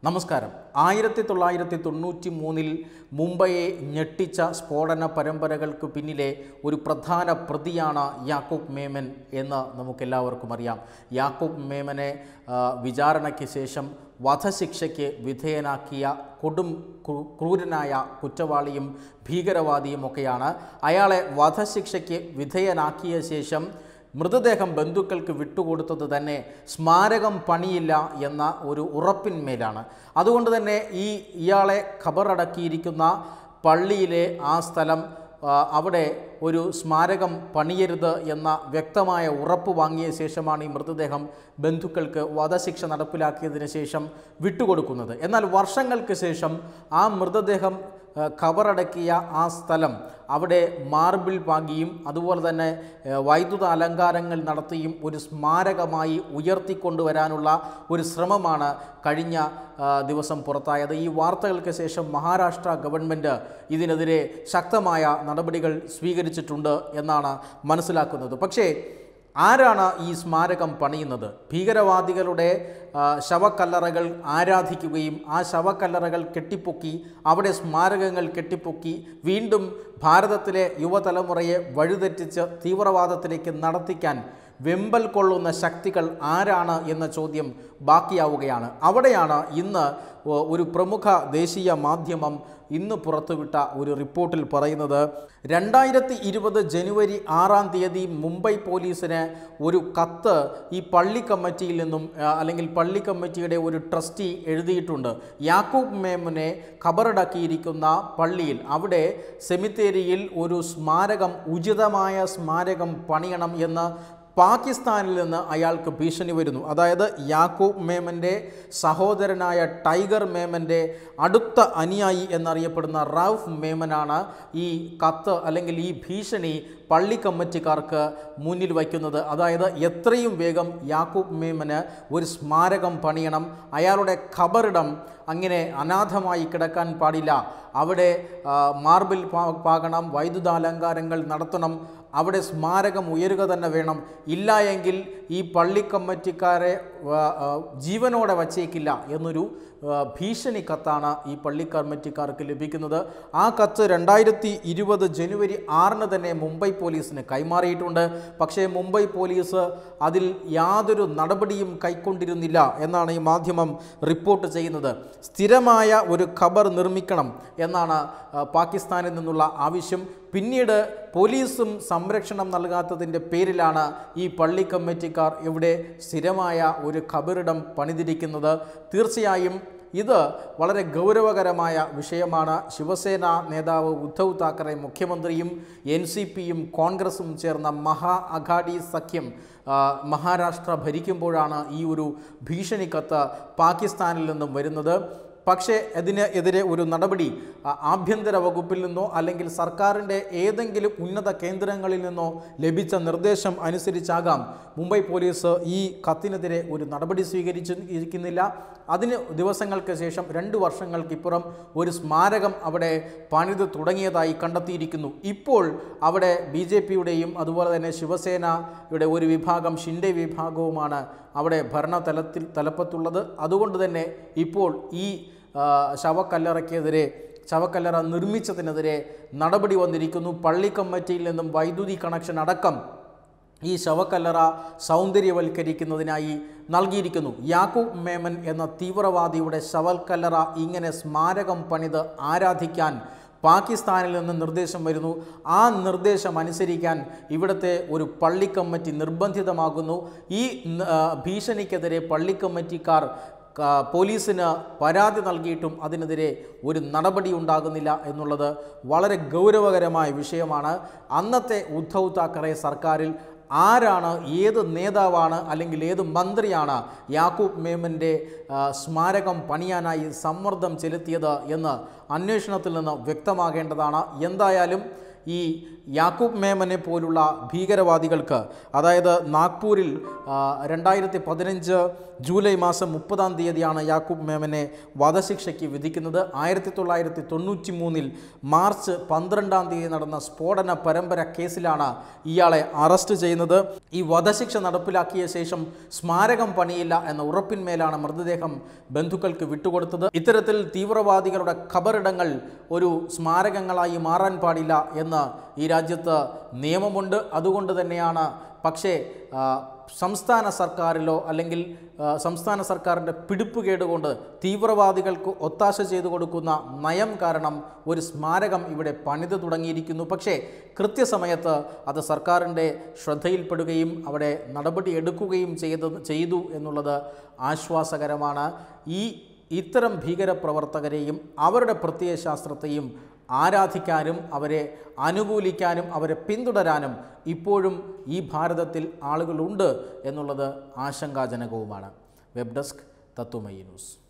നമസ്കാരം ആയിരത്തി തൊള്ളായിരത്തി തൊണ്ണൂറ്റി മൂന്നിൽ മുംബൈയെ ഞെട്ടിച്ച സ്ഫോടന പരമ്പരകൾക്ക് പിന്നിലെ ഒരു പ്രധാന പ്രതിയാണ് യാക്കൂബ് മേമൻ എന്ന് നമുക്കെല്ലാവർക്കും അറിയാം യാക്കൂബ് മേമനെ ആ, വിചാരണയ്ക്ക് ശേഷം വധശിക്ഷയ്ക്ക് വിധേയനാക്കിയ കൊടും ക്രൂ- ക്രൂരനായ കുറ്റവാളിയും ഭീകരവാദിയുമൊക്കെയാണ് അയാളെ വധശിക്ഷയ്ക്ക് വിധേയനാക്കിയ ശേഷം മൃതദേഹം ബന്ധുക്കൾക്ക് വിട്ടുകൊടുത്തത് തന്നെ സ്മാരകം പണിയില്ല എന്ന ഒരു ഉറപ്പിന്മേലാണ് അതുകൊണ്ട് തന്നെ ഈ ഇയാളെ ഖബറടക്കിയിരിക്കുന്ന പള്ളിയിലെ ആ സ്ഥലം ആ, അവിടെ ഒരു സ്മാരകം പണിയരുത് എന്ന വ്യക്തമായ ഉറപ്പ് വാങ്ങിയ ശേഷമാണ് ഈ മൃതദേഹം ബന്ധുക്കൾക്ക് വധശിക്ഷ നടപ്പിലാക്കിയതിന് ശേഷം വിട്ടുകൊടുക്കുന്നത് എന്നാൽ വർഷങ്ങൾക്ക് ശേഷം ആ മൃതദേഹം ആ, ഖബറടക്കിയ ആ സ്ഥലം അവിടെ മാർബിൾ പാകിയും അതുപോലെ തന്നെ ആ, വൈദ്യുത അലങ്കാരങ്ങൾ നടത്തിയും ഒരു സ്മാരകമായി ഉയർത്തിക്കൊണ്ടുവരാനുള്ള ഒരു ശ്രമമാണ് കഴിഞ്ഞ ആ, ദിവസം പുറത്തായത് ഈ വാർത്തകൾക്ക് ശേഷം മഹാരാഷ്ട്ര ഗവൺമെൻറ് ഇതിനെതിരെ ശക്തമായ നടപടികൾ സ്വീകരിച്ചിട്ടുണ്ട് എന്നാണ് മനസ്സിലാക്കുന്നത് പക്ഷേ ആരാണ് ഈ സ്മാരകം പണിയുന്നത് ഭീകരവാദികളുടെ ആ, ശവക്കല്ലറകൾ ആരാധിക്കുകയും ആ ശവക്കല്ലറകൾ കെട്ടിപ്പൊക്കി അവിടെ സ്മാരകങ്ങൾ കെട്ടിപ്പൊക്കി വീണ്ടും ഭാരതത്തിലെ യുവതലമുറയെ വഴിതെറ്റിച്ച് തീവ്രവാദത്തിലേക്ക് നടത്തിക്കാൻ വെമ്പൽ കൊള്ളുന്ന ശക്തികൾ ആരാണ് എന്ന ചോദ്യം ബാക്കിയാവുകയാണ് അവിടെയാണ് ഇന്ന് ഒ- ഒരു പ്രമുഖ ദേശീയ മാധ്യമം ഇന്ന് പുറത്തുവിട്ട ഒരു റിപ്പോർട്ടിൽ പറയുന്നത് രണ്ടായിരത്തി ഇരുപത് ജനുവരി ആറാം തീയതി മുംബൈ പോലീസിന് ഒരു കത്ത് ഈ പള്ളി കമ്മിറ്റിയിൽ നിന്നും ആ, അല്ലെങ്കിൽ പള്ളി കമ്മിറ്റിയുടെ ഒരു ട്രസ്റ്റി എഴുതിയിട്ടുണ്ട് യാക്കൂബ് മേമുനെ ഖബറടക്കിയിരിക്കുന്ന പള്ളിയിൽ അവിടെ സെമിത്തേരിയിൽ ഒരു സ്മാരകം ഉചിതമായ സ്മാരകം പണിയണം എന്ന് പാകിസ്ഥാനിൽ നിന്ന് അയാൾക്ക് ഭീഷണി വരുന്നു അതായത് യാക്കൂബ് മേമൻ്റെ സഹോദരനായ ടൈഗർ മേമൻ്റെ അടുത്ത അനുയായി എന്നറിയപ്പെടുന്ന റൌഫ് മേമനാണ് ഈ കത്ത് അല്ലെങ്കിൽ ഈ ഭീഷണി പള്ളി കമ്മിറ്റിക്കാർക്ക് മുന്നിൽ വയ്ക്കുന്നത് അതായത് എത്രയും വേഗം യാക്കൂബ് മേമന് ഒരു സ്മാരകം പണിയണം അയാളുടെ ഖബറിടം അങ്ങനെ അനാഥമായി കിടക്കാൻ പാടില്ല അവിടെ ആ, മാർബിൾ പാ- പാകണം വൈദ്യുതാലങ്കാരങ്ങൾ നടത്തണം അവിടെ സ്മാരകം ഉയരുക തന്നെ വേണം ഇല്ല എങ്കിൽ ഈ പള്ളി കമ്മിറ്റിക്കാരെ ആ, ആ, ജീവനോടെ വച്ചേക്കില്ല എന്നൊരു ആ, ഭീഷണി കത്താണ് ഈ പള്ളി കമ്മിറ്റിക്കാർക്ക് ലഭിക്കുന്നത് ആ കത്ത് രണ്ടായിരത്തി ഇരുപത് ജനുവരി ആറിന് തന്നെ മുംബൈ പോലീസിന് കൈമാറിയിട്ടുണ്ട് പക്ഷേ മുംബൈ പോലീസ് അതിൽ യാതൊരു നടപടിയും കൈക്കൊണ്ടിരുന്നില്ല എന്നാണ് ഈ മാധ്യമം റിപ്പോർട്ട് ചെയ്യുന്നത് സ്ഥിരമായ ഒരു ഖബർ നിർമ്മിക്കണം എന്നാണ് ആ, പാകിസ്ഥാനിൽ നിന്നുള്ള ആവശ്യം പിന്നീട് പോലീസും സംരക്ഷണം നൽകാത്തതിൻ്റെ പേരിലാണ് ഈ പള്ളി കമ്മിറ്റിക്കാർ ഇവിടെ സ്ഥിരമായ ഒരു ഖബറിടം പണിതിരിക്കുന്നത് തീർച്ചയായും ഇത് വളരെ ഗൗരവകരമായ വിഷയമാണ് ശിവസേന നേതാവ് ഉദ്ധവ് താക്കറെ മുഖ്യമന്ത്രിയും എൻ സി പിയും കോൺഗ്രസും ചേർന്ന മഹാ അഘാഡി സഖ്യം ആ, മഹാരാഷ്ട്ര ഭരിക്കുമ്പോഴാണ് ഈ ഒരു ഭീഷണി കത്ത് പാകിസ്ഥാനിൽ നിന്നും വരുന്നത് പക്ഷേ അതിന് എതിരെ ഒരു നടപടി ആ, ആഭ്യന്തര വകുപ്പിൽ നിന്നോ അല്ലെങ്കിൽ സർക്കാരിൻ്റെ ഏതെങ്കിലും ഉന്നത കേന്ദ്രങ്ങളിൽ നിന്നോ ലഭിച്ച നിർദ്ദേശം അനുസരിച്ചാകാം മുംബൈ പോലീസ് ഈ കത്തിനെതിരെ ഒരു നടപടി സ്വീകരിച്ച് ഇരിക്കുന്നില്ല അതിന് ദിവസങ്ങൾക്ക് ശേഷം രണ്ട് വർഷങ്ങൾക്കിപ്പുറം ഒരു സ്മാരകം അവിടെ പണിത് തുടങ്ങിയതായി കണ്ടെത്തിയിരിക്കുന്നു ഇപ്പോൾ അവിടെ ബി ജെ പിയുടെയും അതുപോലെ തന്നെ ശിവസേനയുടെ ഒരു വിഭാഗം ഷിൻഡെ വിഭാഗവുമാണ് അവിടെ ഭരണതലത്തിൽ തലപ്പത്തുള്ളത് അതുകൊണ്ട് തന്നെ ഇപ്പോൾ ഈ ആ, ശവക്കല്ലറയ്ക്കെതിരെ ശവക്കല്ലറ നിർമ്മിച്ചതിനെതിരെ നടപടി വന്നിരിക്കുന്നു പള്ളി കമ്മിറ്റിയിൽ നിന്നും വൈദ്യുതി കണക്ഷൻ അടക്കം ഈ ശവക്കല്ലറ സൗന്ദര്യവൽക്കരിക്കുന്നതിനായി നൽകിയിരിക്കുന്നു യാക്കൂബ് മേമൻ എന്ന തീവ്രവാദിയുടെ ശവക്കല്ലറ ഇങ്ങനെ സ്മാരകം പണിത് ആരാധിക്കാൻ പാകിസ്ഥാനിൽ നിന്ന് നിർദ്ദേശം വരുന്നു ആ നിർദ്ദേശം അനുസരിക്കാൻ ഇവിടുത്തെ ഒരു പള്ളി കമ്മിറ്റി നിർബന്ധിതമാകുന്നു ഈ ന- ആ, ഭീഷണിക്കെതിരെ പള്ളി കമ്മിറ്റിക്കാർ ക- പോലീസിന് പരാതി നൽകിയിട്ടും അതിനെതിരെ ഒരു നടപടി ഉണ്ടാകുന്നില്ല എന്നുള്ളത് വളരെ ഗൗരവകരമായ വിഷയമാണ് അന്നത്തെ ഉദ്ധവ് താക്കറെ സർക്കാരിൽ ആരാണ് ഏത് നേതാവാണ് അല്ലെങ്കിൽ ഏത് മന്ത്രിയാണ് യാക്കൂബ് മേമൻ്റെ ആ, സ്മാരകം പണിയാനായി സമ്മർദ്ദം ചെലുത്തിയത് എന്ന് അന്വേഷണത്തിൽ നിന്ന് വ്യക്തമാകേണ്ടതാണ് എന്തായാലും ഈ യാക്കൂബ് മേമനെ പോലുള്ള ഭീകരവാദികൾക്ക് അതായത് നാഗ്പൂരിൽ ആ, രണ്ടായിരത്തി പതിനഞ്ച് ജൂലൈ മാസം മുപ്പതാം തീയതിയാണ് യാക്കൂബ് മേമനെ വധശിക്ഷയ്ക്ക് വിധിക്കുന്നത് ആയിരത്തി തൊള്ളായിരത്തി തൊണ്ണൂറ്റി മൂന്നിൽ മാർച്ച് പന്ത്രണ്ടാം തീയതി നടന്ന സ്ഫോടന പരമ്പര കേസിലാണ് ഇയാളെ അറസ്റ്റ് ചെയ്യുന്നത് ഈ വധശിക്ഷ നടപ്പിലാക്കിയ ശേഷം സ്മാരകം പണിയില്ല എന്ന ഉറപ്പിന്മേലാണ് മൃതദേഹം ബന്ധുക്കൾക്ക് വിട്ടുകൊടുത്തത് ഇത്തരത്തിൽ തീവ്രവാദികളുടെ ഖബറിടങ്ങൾ ഒരു സ്മാരകങ്ങളായി മാറാൻ പാടില്ല എന്ന് ഈ രാജ്യത്ത് നിയമമുണ്ട് അതുകൊണ്ട് തന്നെയാണ് പക്ഷേ ആ, സംസ്ഥാന സർക്കാരിലോ അല്ലെങ്കിൽ ആ, സംസ്ഥാന സർക്കാരിൻ്റെ പിടിപ്പുകേട് കൊണ്ട് തീവ്രവാദികൾക്ക് ഒത്താശ ചെയ്തു കൊടുക്കുന്ന നയം കാരണം ഒരു സ്മാരകം ഇവിടെ പണിത് തുടങ്ങിയിരിക്കുന്നു പക്ഷേ കൃത്യസമയത്ത് അത് സർക്കാരിൻ്റെ ശ്രദ്ധയിൽപ്പെടുകയും അവിടെ നടപടി എടുക്കുകയും ചെയ്ത് ചെയ്തു എന്നുള്ളത് ആശ്വാസകരമാണ് ഈ ഇത്തരം ഭീകരപ്രവർത്തകരെയും അവരുടെ പ്രത്യയശാസ്ത്രത്തെയും ആരാധിക്കാനും അവരെ അനുകൂലിക്കാനും അവരെ പിന്തുടരാനും ഇപ്പോഴും ഈ ഭാരതത്തിൽ ആളുകളുണ്ട് എന്നുള്ളത് ആശങ്കാജനകവുമാണ് വെബ് ഡെസ്ക് തത്വമയി ന്യൂസ്